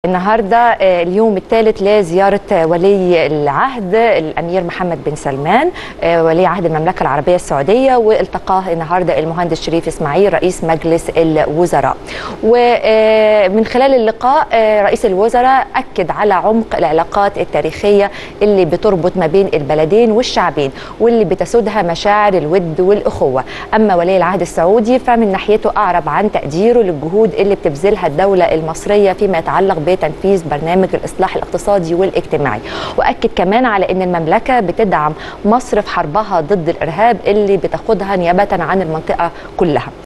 النهارده آه، اليوم الثالث لزياره آه، ولي العهد الامير محمد بن سلمان آه، ولي عهد المملكه العربيه السعوديه والتقاه النهارده المهندس شريف اسماعيل رئيس مجلس الوزراء ومن خلال اللقاء آه، رئيس الوزراء اكد على عمق العلاقات التاريخيه اللي بتربط ما بين البلدين والشعبين واللي بتسودها مشاعر الود والاخوه اما ولي العهد السعودي فمن ناحيته اعرب عن تقديره للجهود اللي بتبذلها الدوله المصريه فيما يتعلق بتنفيذ برنامج الاصلاح الاقتصادي والاجتماعي واكد كمان على ان المملكه بتدعم مصر في حربها ضد الارهاب اللي بتاخدها نيابه عن المنطقه كلها